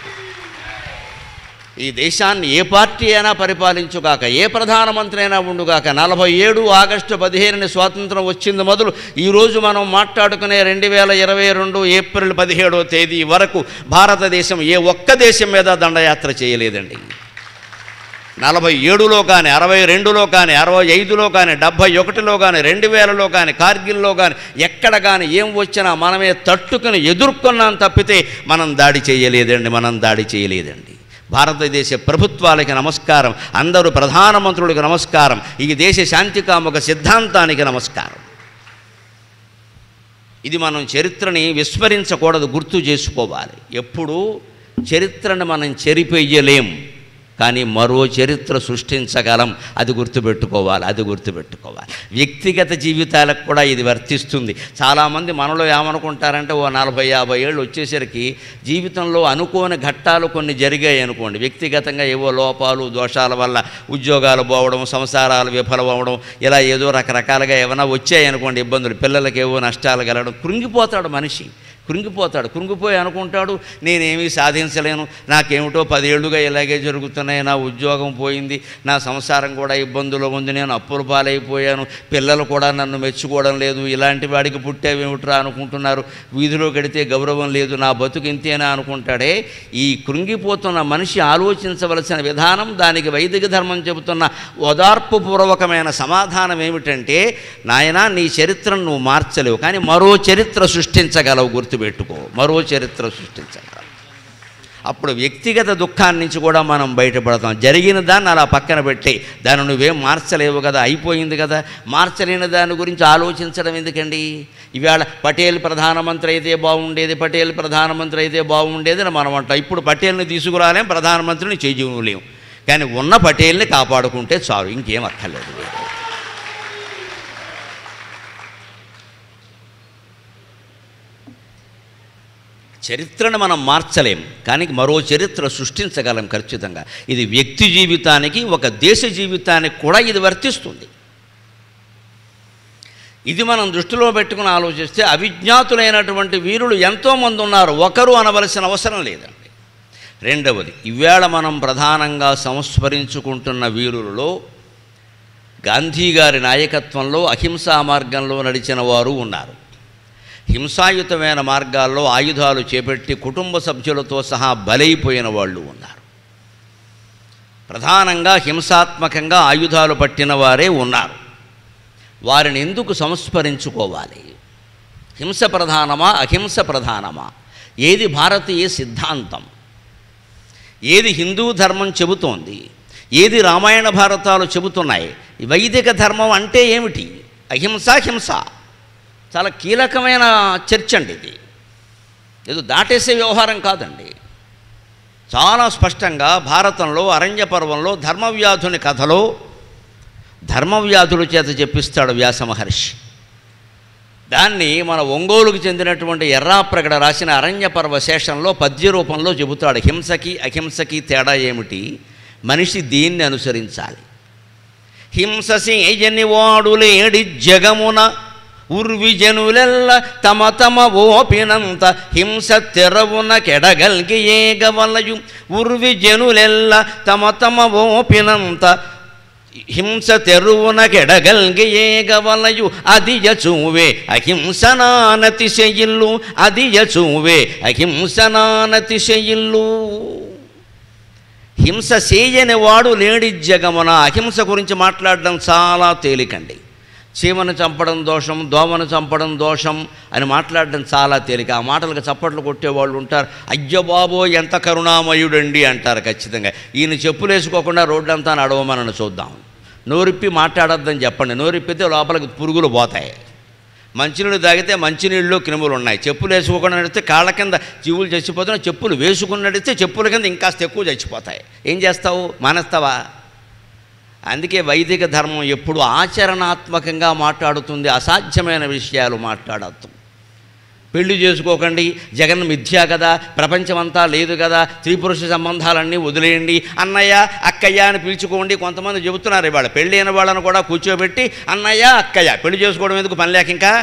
S4: ఈ దేశాన్ని ఏ పార్టీ అయినా పరిపాలించుగాక ఏ ప్రధానమంత్రి అయినా ఉండుగాక నలభై ఏడు ఆగస్టు పదిహేనుని స్వాతంత్రం వచ్చింది మొదలు ఈరోజు మనం మాట్లాడుకునే రెండు వేల ఇరవై రెండు ఏప్రిల్ పదిహేడో తేదీ వరకు భారతదేశం ఏ ఒక్క దేశం మీద దండయాత్ర చేయలేదండి నలభై ఏడులో కానీ అరవై రెండులో కానీ అరవై ఐదులో కానీ డెబ్భై ఒకటిలో కానీ రెండు వేలలో కానీ కార్గిల్లో కానీ ఎక్కడ కానీ ఏం వచ్చినా మనమే తట్టుకుని ఎదుర్కొన్నాం తప్పితే మనం దాడి చేయలేదండి మనం దాడి చేయలేదండి భారతదేశ ప్రభుత్వాలకి నమస్కారం అందరూ ప్రధానమంత్రులకు నమస్కారం ఈ దేశ శాంతికామక సిద్ధాంతానికి నమస్కారం ఇది మనం చరిత్రని విస్మరించకూడదు గుర్తు చేసుకోవాలి ఎప్పుడూ చరిత్రను మనం చెరిపెయ్యలేం కానీ మరో చరిత్ర సృష్టించగలం అది గుర్తుపెట్టుకోవాలి అది గుర్తుపెట్టుకోవాలి వ్యక్తిగత జీవితాలకు కూడా ఇది వర్తిస్తుంది చాలామంది మనలో ఏమనుకుంటారంటే ఓ నలభై యాభై ఏళ్ళు వచ్చేసరికి జీవితంలో అనుకోని ఘట్టాలు కొన్ని జరిగాయి అనుకోండి వ్యక్తిగతంగా ఏవో లోపాలు దోషాల వల్ల ఉద్యోగాలు పోవడం సంసారాలు విఫలమవడం ఇలా ఏదో రకరకాలుగా ఏమైనా వచ్చాయి అనుకోండి ఇబ్బందులు పిల్లలకి ఏవో నష్టాలు కలగడం కృంగిపోతాడు మనిషి కృంగిపోతాడు కృంగిపోయి అనుకుంటాడు నేనేమీ సాధించలేను నాకేమిటో పదేళ్లుగా ఇలాగే జరుగుతున్నాయి నా ఉద్యోగం పోయింది నా సంసారం కూడా ఇబ్బందులు ఉంది నేను అప్పుల పాలైపోయాను పిల్లలు కూడా నన్ను మెచ్చుకోవడం లేదు ఇలాంటి వాడికి పుట్టేవేమిట్రా అనుకుంటున్నారు వీధిలో గడితే గౌరవం లేదు నా బతుకు ఇంతేనా అనుకుంటాడే ఈ కృంగిపోతున్న మనిషి ఆలోచించవలసిన విధానం దానికి వైదిక ధర్మం చెబుతున్న ఓదార్పుపూర్వకమైన సమాధానం ఏమిటంటే నాయనా నీ చరిత్రను నువ్వు మార్చలేవు కానీ మరో చరిత్ర సృష్టించగలవు గుర్తుపెట్టుకో మరో చరిత్ర సృష్టించగలవు అప్పుడు వ్యక్తిగత దుఃఖాన్ని నుంచి కూడా మనం బయటపడతాం జరిగిన దాన్ని అలా పక్కన పెట్టి దాన్ని నువ్వేం మార్చలేవు కదా అయిపోయింది కదా మార్చలేని దాని గురించి ఆలోచించడం ఎందుకండి ఇవాళ పటేల్ ప్రధానమంత్రి అయితే బాగుండేది పటేల్ ప్రధానమంత్రి అయితే బాగుండేది అని మనం అంటాం ఇప్పుడు పటేల్ని తీసుకురాలేం ప్రధానమంత్రిని చేయలేం కానీ ఉన్న పటేల్ని కాపాడుకుంటే చాలు ఇంకేం అక్కర్లేదు వేరే. చరిత్రను మనం మార్చలేం కానీ మరో చరిత్ర సృష్టించగలం ఖచ్చితంగా ఇది వ్యక్తి జీవితానికి ఒక దేశ జీవితానికి కూడా ఇది వర్తిస్తుంది ఇది మనం దృష్టిలో పెట్టుకుని ఆలోచిస్తే అవిజ్ఞాతులైనటువంటి వీరులు ఎంతోమంది ఉన్నారు ఒకరు అనవలసిన అవసరం లేదండి రెండవది ఈవేళ మనం ప్రధానంగా సంస్మరించుకుంటున్న వీరులలో గాంధీ గారి నాయకత్వంలో అహింసా మార్గంలో నడిచిన వారు ఉన్నారు హింసాయుతమైన మార్గాల్లో ఆయుధాలు చేపట్టి కుటుంబ సభ్యులతో సహా బలైపోయిన వాళ్ళు ఉన్నారు ప్రధానంగా హింసాత్మకంగా ఆయుధాలు పట్టిన వారే ఉన్నారు వారిని ఎందుకు సంస్మరించుకోవాలి హింస ప్రధానమా అహింస ప్రధానమా ఏది భారతీయ సిద్ధాంతం ఏది హిందూ ధర్మం చెబుతోంది ఏది రామాయణ భారతాలు చెబుతున్నాయి ఈ వైదిక ధర్మం అంటే ఏమిటి అహింస హింస చాలా కీలకమైన చర్చ అండి ఇది ఏదో దాటేసే వ్యవహారం కాదండి చాలా స్పష్టంగా భారతంలో అరణ్య పర్వంలో ధర్మవ్యాధుని కథలో ధర్మవ్యాధుల చేత చెప్పిస్తాడు వ్యాస మహర్షి దాన్ని మన ఒంగోలుకు చెందినటువంటి ఎర్రాప్రగడ రాసిన అరణ్య పర్వ శేషంలో పద్య రూపంలో చెబుతాడు హింసకి అహింసకి తేడా ఏమిటి మనిషి దీన్ని అనుసరించాలి హింససేయని వాడు లేడి జగమున ఉర్విజనులెల్ల తమ తమ ఓపినంత హింస తెరవున కెడగల్గి ఏగవలయు ఉర్విజనులెల్ల తమ తమ ఓపినంత హింస తెరువున కెడగల్గి ఏగవలయు అది యచూవే అహింసనానతిశయిల్లు అది యచూవే అహింసనానతిశయిల్లు హింస చేయని వాడు లేడి జగమున అహింస గురించి మాట్లాడడం చాలా తేలికండి చీమను చంపడం దోషం దోమను చంపడం దోషం అని మాట్లాడడం చాలా తేలిక ఆ మాటలకు చప్పట్లు కొట్టేవాళ్ళు ఉంటారు అయ్య బాబో ఎంత కరుణామయుడండి అంటారు ఖచ్చితంగా ఈయన చెప్పులు వేసుకోకుండా రోడ్డంతా నడవమనని చూద్దాం నోరిప్పి మాట్లాడొద్దని చెప్పండి నోరిప్పితే లోపలికి పురుగులు పోతాయి మంచినీళ్ళు తాగితే మంచినీళ్ళు క్రిములు ఉన్నాయి చెప్పులు వేసుకోకుండా నడిస్తే కాళ్ళ కింద జీవులు చచ్చిపోతున్నాయి చెప్పులు వేసుకుని నడిస్తే చెప్పుల కింద ఇంకాస్త ఎక్కువ చచ్చిపోతాయి ఏం చేస్తావు మానేస్తావా అందుకే వైదిక ధర్మం ఎప్పుడు ఆచరణాత్మకంగా మాట్లాడుతుంది అసాధ్యమైన విషయాలు మాట్లాడద్దు పెళ్లి చేసుకోకండి జగన్ మిథ్యా కదా ప్రపంచమంతా లేదు కదా స్త్రీ పురుష సంబంధాలన్నీ వదిలేయండి అన్నయ్య అక్కయ్య అని పిలుచుకోండి కొంతమంది చెబుతున్నారు ఇవాళ పెళ్ళి అయిన వాళ్ళని కూడా కూర్చోబెట్టి అన్నయ్య అక్కయ్య పెళ్లి చేసుకోవడం ఎందుకు పని లేక ఇంకా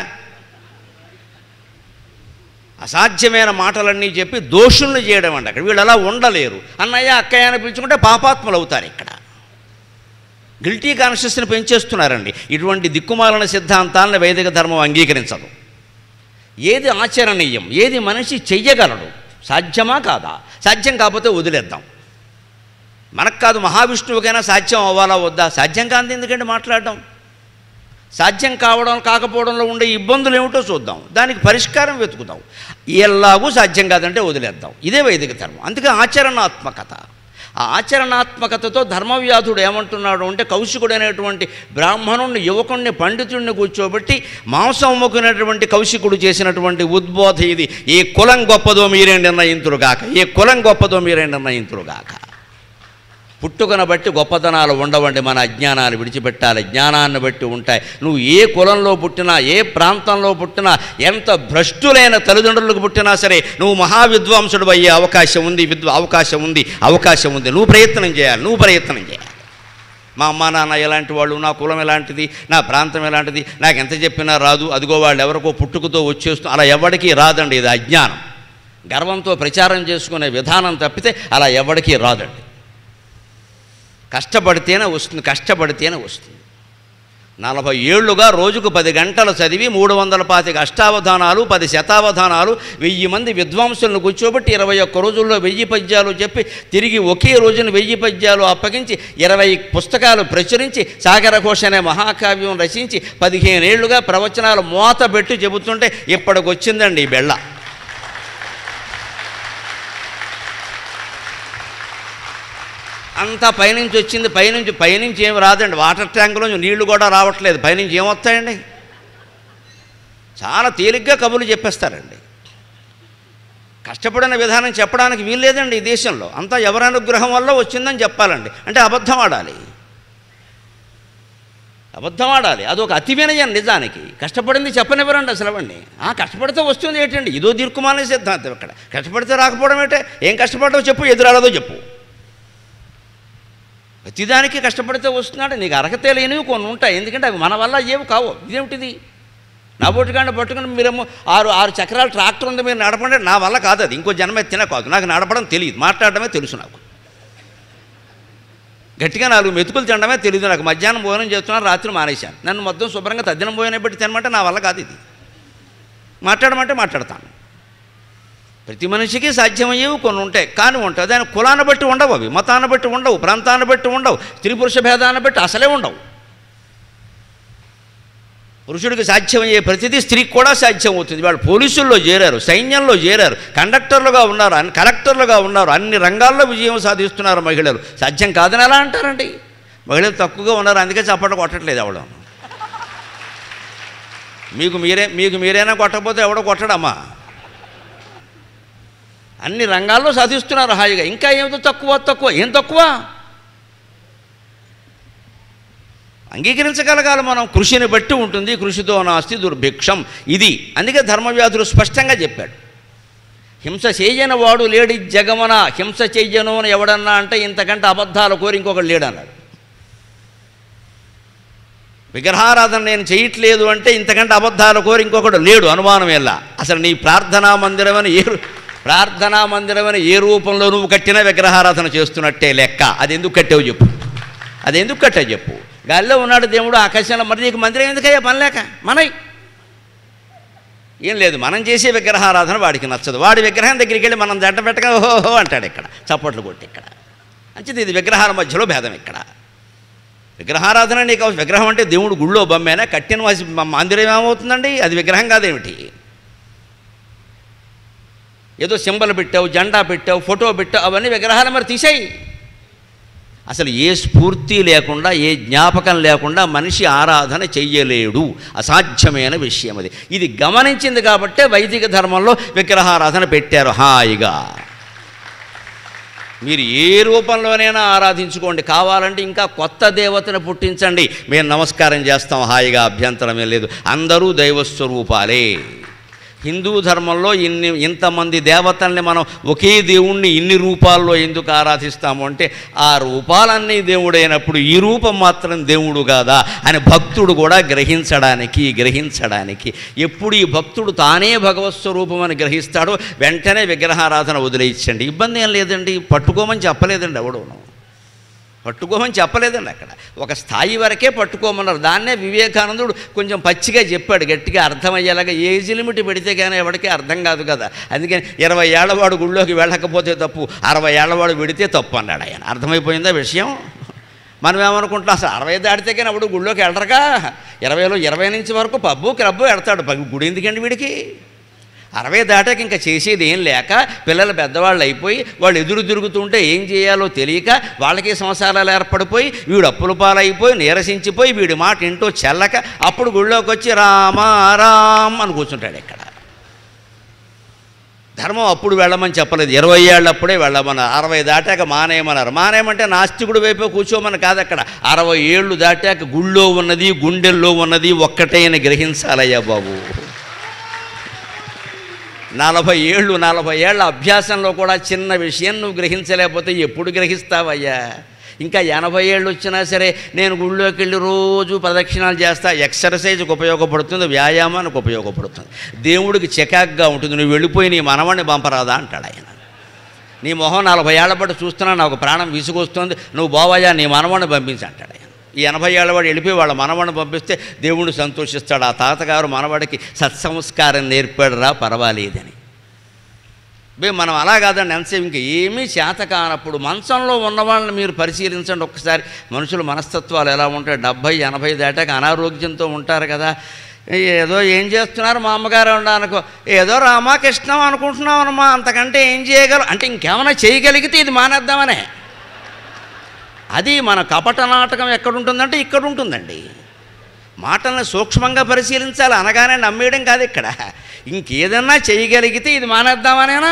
S4: అసాధ్యమైన మాటలన్నీ చెప్పి దోషుల్ని చేయడం అండి అక్కడ వీళ్ళు అలా ఉండలేరు అన్నయ్య అక్కయ్య అని పిలుచుకుంటే పాపాత్ములు అవుతారు ఇక్కడ గిల్టీ కాన్షియస్ని పెంచేస్తున్నారండి ఇటువంటి దిక్కుమాలన సిద్ధాంతాలను వైదిక ధర్మం అంగీకరించదు ఏది ఆచరణీయం ఏది మనిషి చెయ్యగలడు సాధ్యమా కాదా సాధ్యం కాకపోతే వదిలేద్దాం మనకు కాదు మహావిష్ణువుకైనా సాధ్యం అవ్వాలా వద్దా సాధ్యం కాదు ఎందుకంటే మాట్లాడడం సాధ్యం కావడం కాకపోవడంలో ఉండే ఇబ్బందులు ఏమిటో చూద్దాం దానికి పరిష్కారం వెతుకుదాం ఎలాగూ సాధ్యం కాదంటే వదిలేద్దాం ఇదే వైదిక ధర్మం అందుకే ఆచరణాత్మకత ఆ ఆచరణాత్మకతతో ధర్మవ్యాధుడు ఏమంటున్నాడు అంటే కౌశికుడు అనేటువంటి బ్రాహ్మణుణ్ణి యువకుణ్ణి పండితుణ్ణి కూర్చోబెట్టి మాంసం అమ్ముకునేటువంటి కౌశికుడు చేసినటువంటి ఉద్బోధ ఇది ఏ కులం గొప్పదో మీరే నిర్ణయింతురుగాక ఏ కులం గొప్పదో మీరే నిర్ణయింతురుగాక పుట్టుకను బట్టి గొప్పతనాలు ఉండవండి మన అజ్ఞానాలు విడిచిపెట్టాలి జ్ఞానాన్ని బట్టి ఉంటాయి నువ్వు ఏ కులంలో పుట్టినా ఏ ప్రాంతంలో పుట్టినా ఎంత భ్రష్టులైన తల్లిదండ్రులకు పుట్టినా సరే నువ్వు మహావిద్వాంసుడు అయ్యే అవకాశం ఉంది విద్వ అవకాశం ఉంది అవకాశం ఉంది నువ్వు ప్రయత్నం చేయాలి నువ్వు ప్రయత్నం చేయాలి మా అమ్మ నాన్న ఎలాంటి వాళ్ళు నా కులం ఎలాంటిది నా ప్రాంతం ఎలాంటిది నాకు ఎంత చెప్పినా రాదు అదిగో వాళ్ళు ఎవరికో పుట్టుకతో వచ్చేస్తూ అలా ఎవరికీ రాదండి ఇది అజ్ఞానం గర్వంతో ప్రచారం చేసుకునే విధానం తప్పితే అలా ఎవరికీ రాదండి కష్టపడితేనే వస్తుంది కష్టపడితేనే వస్తుంది నలభై ఏళ్ళుగా రోజుకు పది గంటలు చదివి మూడు వందల పాతిక అష్టావధానాలు పది శతావధానాలు వెయ్యి మంది విద్వాంసులను కూర్చోబెట్టి ఇరవై ఒక్క రోజుల్లో వెయ్యి పద్యాలు చెప్పి తిరిగి ఒకే రోజున వెయ్యి పద్యాలు అప్పగించి ఇరవై పుస్తకాలు ప్రచురించి సాగరఘోష అనే మహాకావ్యం రచించి పదిహేనేళ్లుగా ప్రవచనాలు మోత పెట్టి చెబుతుంటే ఇప్పటికి వచ్చిందండి ఈ బెళ్ళ అంతా పైనుంచి వచ్చింది పైనుంచి పైనుంచి ఏమి రాదండి వాటర్ ట్యాంకులో నీళ్లు కూడా రావట్లేదు పైనుంచి ఏమొస్తాయండి చాలా తేలిగ్గా కబుర్లు చెప్పేస్తారండి కష్టపడిన విధానం చెప్పడానికి వీల్లేదండి ఈ దేశంలో అంతా ఎవరి అనుగ్రహం వల్ల వచ్చిందని చెప్పాలండి అంటే అబద్ధం ఆడాలి అబద్ధం ఆడాలి అదొక అతి వినయం నిజానికి కష్టపడింది చెప్పనివ్వరండి అసలు అవండి ఆ కష్టపడితే వస్తుంది ఏంటండి ఇదో దీర్ఘమాన సిద్ధాంతం ఇక్కడ కష్టపడితే రాకపోవడం ఏంటే ఏం కష్టపడతావు చెప్పు ఎదురాడదో చెప్పు ప్రతిదానికి కష్టపడితే వస్తున్నాడు నీకు అర్హత లేనివి కొన్ని ఉంటాయి ఎందుకంటే అవి మన వల్ల ఏవి కావు ఇదేమిటిది నా బొట్టుగాండ పట్టుకుని మీరేమో ఆరు ఆరు చక్రాల ట్రాక్టర్ ఉంది మీరు నడపండి నా వల్ల కాదు అది ఇంకో జన్మ ఎత్తినా కాదు నాకు నడపడం తెలియదు మాట్లాడడమే తెలుసు నాకు గట్టిగా నాలుగు మెతుకులు తినడమే తెలియదు నాకు మధ్యాహ్నం భోజనం చేస్తున్నాను రాత్రి మానేశాను నన్ను మొత్తం శుభ్రంగా తద్దినం భోజనం పెట్టి తినమంటే నా వల్ల కాదు ఇది మాట్లాడమంటే మాట్లాడతాను ప్రతి మనిషికి సాధ్యమయ్యేవి కొన్ని ఉంటాయి కానీ ఉంటాయి దాని కులాన్ని బట్టి ఉండవు అవి మతాన్ని బట్టి ఉండవు ప్రాంతాన్ని బట్టి ఉండవు స్త్రీ పురుష భేదాన్ని బట్టి అసలే ఉండవు పురుషుడికి సాధ్యమయ్యే ప్రతిదీ స్త్రీకి కూడా సాధ్యం అవుతుంది వాళ్ళు పోలీసుల్లో చేరారు సైన్యంలో చేరారు కండక్టర్లుగా ఉన్నారు అన్ని కలెక్టర్లుగా ఉన్నారు అన్ని రంగాల్లో విజయం సాధిస్తున్నారు మహిళలు సాధ్యం కాదని ఎలా అంటారండి మహిళలు తక్కువగా ఉన్నారు అందుకే చప్పట్లు కొట్టట్లేదు ఎవడం మీకు మీరే మీకు మీరైనా కొట్టకపోతే ఎవడో కొట్టడమ్మా అన్ని రంగాల్లో సాధిస్తున్నారు హాయిగా ఇంకా ఏమిటో తక్కువ తక్కువ ఏం తక్కువ అంగీకరించగలగాలి మనం కృషిని బట్టి ఉంటుంది కృషితో నాస్తి దుర్భిక్షం ఇది అందుకే ధర్మవ్యాధుడు స్పష్టంగా చెప్పాడు హింస చేయని వాడు లేడి జగమన హింస చెయ్యను అని ఎవడన్నా అంటే ఇంతకంటే అబద్ధాలు కోరి ఇంకొకడు లేడన్నాడు విగ్రహారాధన నేను చేయట్లేదు అంటే ఇంతకంటే అబద్ధాలు కోరి ఇంకొకడు లేడు అనుమానం ఎలా అసలు నీ ప్రార్థనా మందిరం అని ఏ రూ- ప్రార్థనా మందిరం అని ఏ రూపంలో నువ్వు కట్టినా విగ్రహారాధన చేస్తున్నట్టే లెక్క అది ఎందుకు కట్టావు చెప్పు అది ఎందుకు కట్టా చెప్పు గాలిలో ఉన్నాడు దేవుడు ఆకాశంలో మరి నీకు మందిరం ఎందుకయ్యా పని లేక మనై ఏం లేదు మనం చేసే విగ్రహారాధన వాడికి నచ్చదు వాడి విగ్రహం దగ్గరికి వెళ్ళి మనం జంట పెట్టగా ఓహో అంటాడు ఇక్కడ చప్పట్లు కొట్టి ఇక్కడ మంచిది ఇది విగ్రహాల మధ్యలో భేదం ఇక్కడ విగ్రహారాధన నీకు అవసరం విగ్రహం అంటే దేవుడు గుళ్ళో బొమ్మేనా కట్టిన వాసి మందిరం ఏమవుతుందండి అది విగ్రహం కాదేమిటి ఏదో సింబల్ పెట్టావు జెండా పెట్టావు ఫోటో పెట్టావు అవన్నీ విగ్రహాలు మరి తీసేయి అసలు ఏ స్ఫూర్తి లేకుండా ఏ జ్ఞాపకం లేకుండా మనిషి ఆరాధన చెయ్యలేడు అసాధ్యమైన విషయం అది ఇది గమనించింది కాబట్టే వైదిక ధర్మంలో విగ్రహారాధన పెట్టారు హాయిగా మీరు ఏ రూపంలోనైనా ఆరాధించుకోండి కావాలంటే ఇంకా కొత్త దేవతను పుట్టించండి మేము నమస్కారం చేస్తాం హాయిగా అభ్యంతరమే లేదు అందరూ దైవస్వరూపాలే హిందూ ధర్మంలో ఇన్ని ఇంతమంది దేవతల్ని మనం ఒకే దేవుణ్ణి ఇన్ని రూపాల్లో ఎందుకు ఆరాధిస్తాము అంటే ఆ రూపాలన్నీ దేవుడైనప్పుడు ఈ రూపం మాత్రం దేవుడు కాదా అని భక్తుడు కూడా గ్రహించడానికి గ్రహించడానికి ఎప్పుడు ఈ భక్తుడు తానే భగవత్ స్వరూపం అని గ్రహిస్తాడో వెంటనే విగ్రహారాధన వదిలేయించండి ఇబ్బంది ఏం లేదండి పట్టుకోమని చెప్పలేదండి ఎవడును పట్టుకోమని చెప్పలేదండి అక్కడ ఒక స్థాయి వరకే పట్టుకోమన్నారు దాన్నే వివేకానందుడు కొంచెం పచ్చిగా చెప్పాడు గట్టిగా అర్థమయ్యేలాగా ఏజ్ లిమిట్ పెడితే కానీ ఎవరికీ అర్థం కాదు కదా అందుకని ఇరవై ఏళ్ళవాడు గుళ్ళోకి వెళ్ళకపోతే తప్పు అరవై ఏళ్ళవాడు పెడితే తప్పు అన్నాడు ఆయన అర్థమైపోయిందా విషయం మనం ఏమనుకుంటున్నాం అసలు అరవై దాటితే కానీ అప్పుడు గుళ్ళోకి వెళ్ళరుగా ఇరవైలో ఇరవై నుంచి వరకు పబ్బు క్రబ్బు వెడతాడు ప- గుడి ఎందుకండి వీడికి అరవై దాటాక ఇంకా చేసేది ఏం లేక పిల్లలు పెద్దవాళ్ళు అయిపోయి వాళ్ళు ఎదురు తిరుగుతుంటే ఏం చేయాలో తెలియక వాళ్ళకి సంసారాలు ఏర్పడిపోయి వీడు అప్పుల పాలైపోయి నీరసించిపోయి వీడి మాట ఇంటో చెల్లక అప్పుడు గుళ్ళోకి వచ్చి రామా రామ్ అని కూర్చుంటాడు ఇక్కడ ధర్మం అప్పుడు వెళ్ళమని చెప్పలేదు ఇరవై ఏళ్ళప్పుడే వెళ్ళమన్నారు అరవై దాటాక మానేయమన్నారు మానేయమంటే నాస్తికుడు వైపు కూర్చోమని కాదు అక్కడ అరవై ఏళ్ళు దాటాక గుళ్ళో ఉన్నది గుండెల్లో ఉన్నది ఒక్కటే అని గ్రహించాలయ్యా బాబు నలభై ఏళ్ళు నలభై ఏళ్ళ అభ్యాసంలో కూడా చిన్న విషయం నువ్వు గ్రహించలేకపోతే ఎప్పుడు గ్రహిస్తావయ్యా ఇంకా ఎనభై ఏళ్ళు వచ్చినా సరే నేను గుళ్ళోకి వెళ్ళి రోజు ప్రదక్షిణాలు చేస్తా ఎక్సర్సైజ్కి ఉపయోగపడుతుంది వ్యాయామానికి ఉపయోగపడుతుంది దేవుడికి చికాగ్గా ఉంటుంది నువ్వు వెళ్ళిపోయి నీ మనవాణ్ణి పంపరాదా అంటాడు ఆయన నీ మొహం నలభై ఏళ్ల పాటు చూస్తున్నా నాకు ప్రాణం విసుగొస్తుంది నువ్వు బావయ్యా నీ మనవాణ్ణి పంపించి అంటాడు ఆయన ఈ ఎనభై ఏళ్ళ వాడు వెళ్ళిపోయి వాళ్ళ మనవాడిని పంపిస్తే దేవుడు సంతోషిస్తాడు ఆ తాతగారు మనవాడికి సత్సంస్కారం నేర్పాడు రా పర్వాలేదని బే మనం అలా కాదండి ఎంతసేపు ఇంకా ఏమీ చేత కానప్పుడు మంచంలో ఉన్న వాళ్ళని మీరు పరిశీలించండి ఒక్కసారి మనుషుల మనస్తత్వాలు ఎలా ఉంటాయి డెబ్భై ఎనభై దాటాక అనారోగ్యంతో ఉంటారు కదా ఏదో ఏం చేస్తున్నారు మా అమ్మగారు ఉండనుకో ఏదో రామాకృష్ణం అనుకుంటున్నాం అనమా అంతకంటే ఏం చేయగలం అంటే ఇంకేమైనా చేయగలిగితే ఇది మానేద్దామనే అది మన కపట నాటకం ఎక్కడుంటుందంటే ఇక్కడ ఉంటుందండి మాటలను సూక్ష్మంగా పరిశీలించాలి అనగానే నమ్మేయడం కాదు ఇక్కడ ఇంకేదన్నా చేయగలిగితే ఇది మానేద్దామనేనా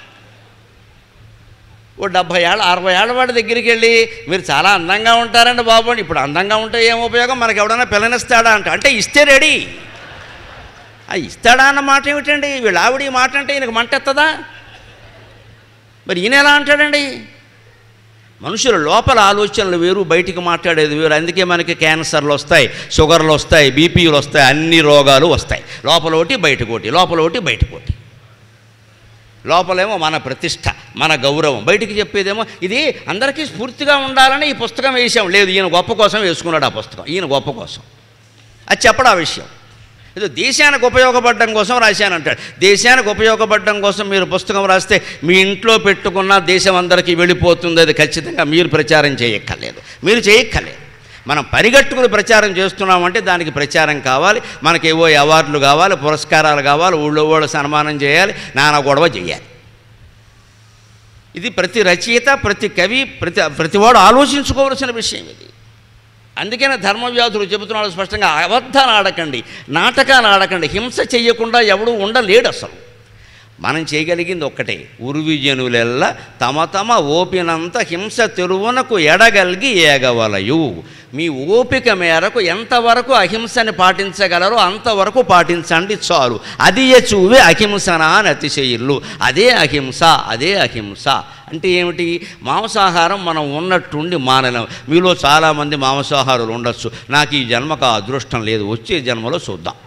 S4: ఓ డెబ్భై ఏళ్ళ అరవై ఏళ్ళ వాడి దగ్గరికి వెళ్ళి మీరు చాలా అందంగా ఉంటారండి బాబు అని ఇప్పుడు అందంగా ఉంటే ఏం ఉపయోగం మనకి ఎవడన్నా పిల్లనిస్తాడా అంట అంటే ఇస్తే రెడీ ఆ ఇస్తాడా అన్న మాట ఏమిటండి వీళ్ళ ఆవిడ ఈ మాట అంటే ఈయనకు మంట ఎత్తదా మరి ఈయన ఎలా అంటాడండి మనుషుల లోపల ఆలోచనలు వేరు బయటికి మాట్లాడేది వేరు అందుకే మనకి క్యాన్సర్లు వస్తాయి షుగర్లు వస్తాయి బీపీలు వస్తాయి అన్ని రోగాలు వస్తాయి లోపల ఒకటి బయటకు ఒకటి లోపల ఒకటి బయటకు ఒకటి లోపలేమో మన ప్రతిష్ట మన గౌరవం బయటికి చెప్పేదేమో ఇది అందరికీ స్ఫూర్తిగా ఉండాలని ఈ పుస్తకం వేసాం లేదు ఈయన గొప్ప కోసం వేసుకున్నాడు ఆ పుస్తకం ఈయన గొప్ప కోసం అది చెప్పడం ఆ విషయం ఏదో దేశానికి ఉపయోగపడడం కోసం రాశానంటాడు దేశానికి ఉపయోగపడడం కోసం మీరు పుస్తకం రాస్తే మీ ఇంట్లో పెట్టుకున్న దేశం అందరికీ వెళ్ళిపోతుంది అది ఖచ్చితంగా మీరు ప్రచారం చేయక్కర్లేదు మీరు చేయక్కర్లేదు మనం పరిగెట్టుకుని ప్రచారం చేస్తున్నామంటే దానికి ప్రచారం కావాలి మనకేవో అవార్డులు కావాలి పురస్కారాలు కావాలి ఊళ్ళో వాళ్ళు సన్మానం చేయాలి నానా గొడవ చేయాలి ఇది ప్రతి రచయిత ప్రతి కవి ప్రతి ప్రతివాడు ఆలోచించుకోవలసిన విషయం ఇది అందుకనే ధర్మవ్యాధులు చెబుతున్నాడు స్పష్టంగా అబద్ధాలు ఆడకండి నాటకాలు ఆడకండి హింస చెయ్యకుండా ఎవడు ఉండలేడు అసలు మనం చేయగలిగింది ఒక్కటే ఉరువిజనులెల్ల తమ తమ ఓపినంత హింస తెరువునకు ఎడగలిగి ఏగవలయు మీ ఓపిక మేరకు ఎంతవరకు అహింసని పాటించగలరో అంతవరకు పాటించండి చాలు అది చూవే అహింసన అని అతిశయిల్లు అదే అహింస అదే అహింస అంటే ఏమిటి మాంసాహారం మనం ఉన్నట్టుండి మానలేం మీలో చాలామంది మాంసాహారులు ఉండొచ్చు నాకు ఈ జన్మకు ఆ అదృష్టం లేదు వచ్చే జన్మలో చూద్దాం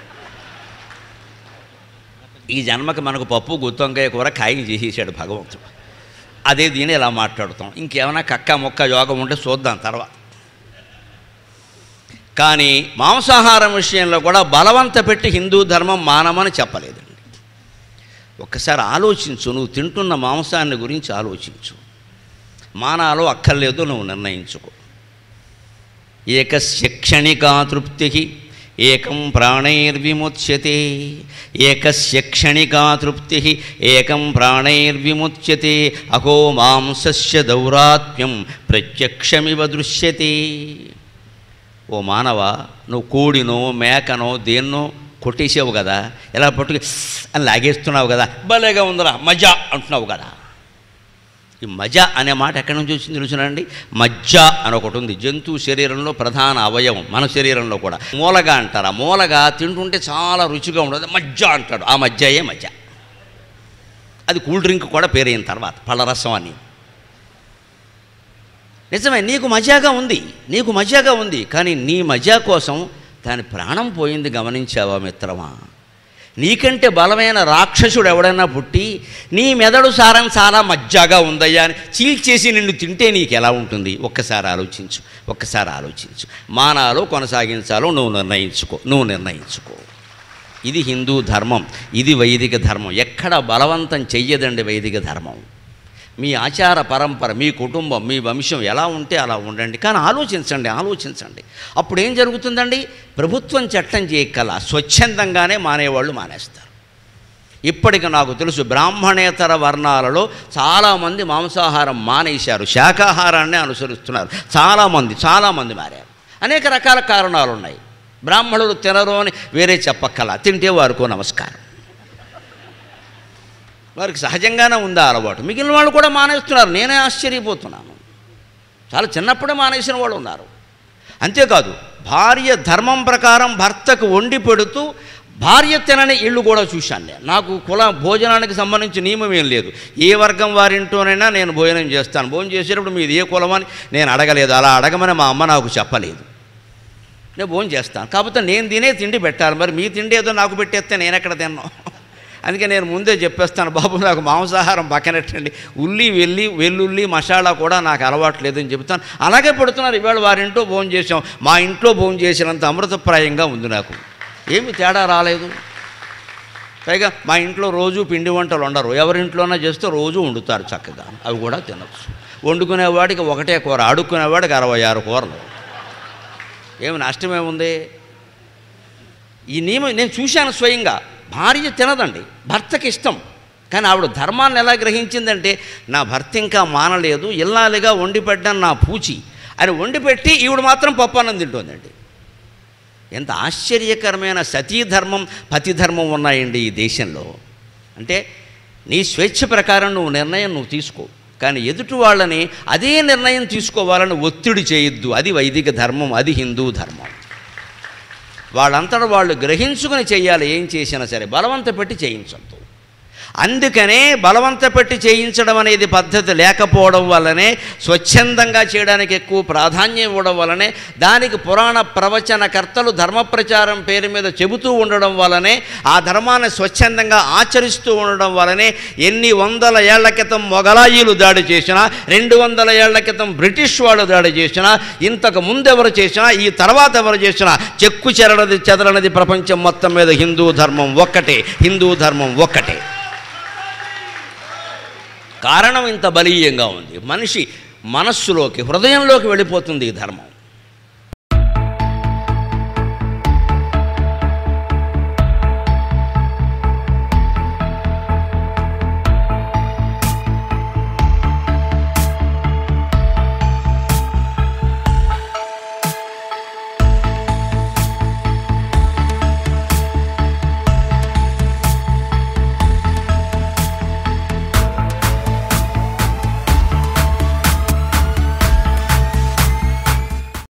S4: ఈ జన్మకి మనకు పప్పు గుత్తొంకాయ కూర ఖాయం చేసేసాడు భగవంతుడు అదే దీని ఇలా మాట్లాడుతాం ఇంకేమైనా కక్క మొక్క యోగం ఉంటే చూద్దాం తర్వాత కానీ మాంసాహారం విషయంలో కూడా బలవంత పెట్టి హిందూ ధర్మం మానమని చెప్పలేదండి ఒక్కసారి ఆలోచించు నువ్వు తింటున్న మాంసాన్ని గురించి ఆలోచించు మానాలో అక్కర్లేదు నువ్వు నిర్ణయించుకో ఏకస్య క్షణికా తృప్తి ఏకం ప్రాణైర్విముచ్యతే ఏకస్య క్షణికా తృప్తి ఏకం ప్రాణైర్విముచ్యతే అహో మాంసస్య దౌరాత్మ్యం ప్రత్యక్షమివ దృశ్యతే ఓ మానవ నువ్వు కోడినో మేకనో దేన్నో కొట్టేసావు కదా ఎలా పట్టుకు అని లాగేస్తున్నావు కదా భలేగా ఉందిరా మజా అంటున్నావు కదా ఈ మజ అనే మాట ఎక్కడి నుంచి వచ్చింది తెలుసునండి మజ్జ అని ఒకటి ఉంది జంతువు శరీరంలో ప్రధాన అవయవం మన శరీరంలో కూడా మూలగా అంటారు ఆ మూలగా తింటుంటే చాలా రుచిగా ఉండదు మజ్జ అంటాడు ఆ మజ్జయే మజ్జ అది కూల్ డ్రింక్ కూడా పేరైన తర్వాత పళ్ళరసం అని నిజమే నీకు మజాగా ఉంది నీకు మజాగా ఉంది కానీ నీ మజా కోసం దాని ప్రాణం పోయింది గమనించావా మిత్రమా నీకంటే బలమైన రాక్షసుడు ఎవడైనా పుట్టి నీ మెదడు సారం చాలా మజ్జాగా ఉందయ్యా అని చీల్చేసి నిన్ను తింటే నీకు ఎలా ఉంటుంది ఒక్కసారి ఆలోచించు ఒక్కసారి ఆలోచించు మానాలో కొనసాగించాలో నువ్వు నిర్ణయించుకో నువ్వు నిర్ణయించుకో ఇది హిందూ ధర్మం ఇది వైదిక ధర్మం ఎక్కడ బలవంతం చెయ్యదండి వైదిక ధర్మం మీ ఆచార పరంపర మీ కుటుంబం మీ వంశం ఎలా ఉంటే అలా ఉండండి కానీ ఆలోచించండి ఆలోచించండి అప్పుడు ఏం జరుగుతుందండి ప్రభుత్వం చట్టం చేయగల స్వచ్ఛందంగానే మానేవాళ్ళు మానేస్తారు ఇప్పటికి నాకు తెలుసు బ్రాహ్మణేతర వర్ణాలలో చాలామంది మాంసాహారం మానేశారు శాకాహారాన్ని అనుసరిస్తున్నారు చాలామంది చాలామంది మారారు అనేక రకాల కారణాలు ఉన్నాయి బ్రాహ్మణులు తినరు అని వేరే చెప్పక్కల తింటే వారికో నమస్కారం వారికి సహజంగానే ఉందా అలవాటు మిగిలిన వాళ్ళు కూడా మానేస్తున్నారు నేనే ఆశ్చర్యపోతున్నాను చాలా చిన్నప్పుడే మానేసిన వాళ్ళు ఉన్నారు అంతేకాదు భార్య ధర్మం ప్రకారం భర్తకు వండి పెడుతూ భార్య తినని ఇళ్ళు కూడా చూశాను నేను నాకు కుల భోజనానికి సంబంధించి నియమం ఏం లేదు ఏ వర్గం వారింటోనైనా నేను భోజనం చేస్తాను భోజనం చేసేటప్పుడు మీది ఏ కులమని నేను అడగలేదు అలా అడగమని మా అమ్మ నాకు చెప్పలేదు నేను భోజనం చేస్తాను కాకపోతే నేను తినే తిండి పెట్టాలి మరి మీ తిండి ఏదో నాకు పెట్టేస్తే నేను ఎక్కడ తిన్నాను అందుకే నేను ముందే చెప్పేస్తాను బాబు నాకు మాంసాహారం పక్కనెట్టండి ఉల్లి వెల్లి వెల్లుల్లి మసాలా కూడా నాకు అలవాటు లేదని చెబుతాను అలాగే పెడుతున్నారు ఇవాళ వారింట్లో భోజనం చేసాం మా ఇంట్లో భోజనం చేసినంత అమృతప్రాయంగా ఉంది నాకు ఏమి తేడా రాలేదు పైగా మా ఇంట్లో రోజు పిండి వంటలు ఉండరు ఎవరింట్లోనే చేస్తే రోజు వండుతారు చక్కగా అవి కూడా తినచ్చు వండుకునేవాడికి ఒకటే కూర అడుక్కునేవాడికి అరవై ఆరు కూరలు ఏమి నష్టమేముంది ఈ నియమం నేను చూశాను స్వయంగా భార్య తినదండి భర్తకి ఇష్టం కానీ ఆవిడ ధర్మాన్ని ఎలా గ్రహించిందంటే నా భర్త ఇంకా మానలేదు ఇల్లాలిగా వండి పెట్టాను నా పూచి అని వండి పెట్టి ఈవిడ మాత్రం పప్పు అన్నం తింటోందండి ఎంత ఆశ్చర్యకరమైన సతీధర్మం పతిధర్మం ఉన్నాయండి ఈ దేశంలో అంటే నీ స్వేచ్ఛ ప్రకారం నువ్వు నిర్ణయం నువ్వు తీసుకో కానీ ఎదుటి వాళ్ళని అదే నిర్ణయం తీసుకోవాలని ఒత్తిడి చేయొద్దు అది వైదిక ధర్మం అది హిందూ ధర్మం వాళ్ళంతటా వాళ్ళు గ్రహించుకుని చేయాలి ఏం చేసినా సరే బలవంత పెట్టి చేయించద్దు అందుకనే బలవంత పెట్టి చేయించడం అనేది పద్ధతి లేకపోవడం వల్లనే స్వచ్ఛందంగా చేయడానికి ఎక్కువ ప్రాధాన్యం ఇవ్వడం వల్లనే దానికి పురాణ ప్రవచనకర్తలు ధర్మ ప్రచారం పేరు మీద చెబుతూ ఉండడం వల్లనే ఆ ధర్మాన్ని స్వచ్ఛందంగా ఆచరిస్తూ ఉండడం వల్లనే ఎన్ని వందల ఏళ్ల క్రితం మొఘలాయిలు దాడి చేసినా రెండు వందల ఏళ్ల క్రితం బ్రిటిష్ వాళ్ళు దాడి చేసినా ఇంతకు ముందు ఎవరు చేసినా ఈ తర్వాత ఎవరు చేసినా చెక్కు చెరనది చెదరనది ప్రపంచం మొత్తం మీద హిందూ ధర్మం ఒక్కటే హిందూ ధర్మం ఒక్కటే కారణం ఇంత బలీయంగా ఉంది మనిషి మనస్సులోకి హృదయంలోకి వెళ్ళిపోతుంది ఈ ధర్మం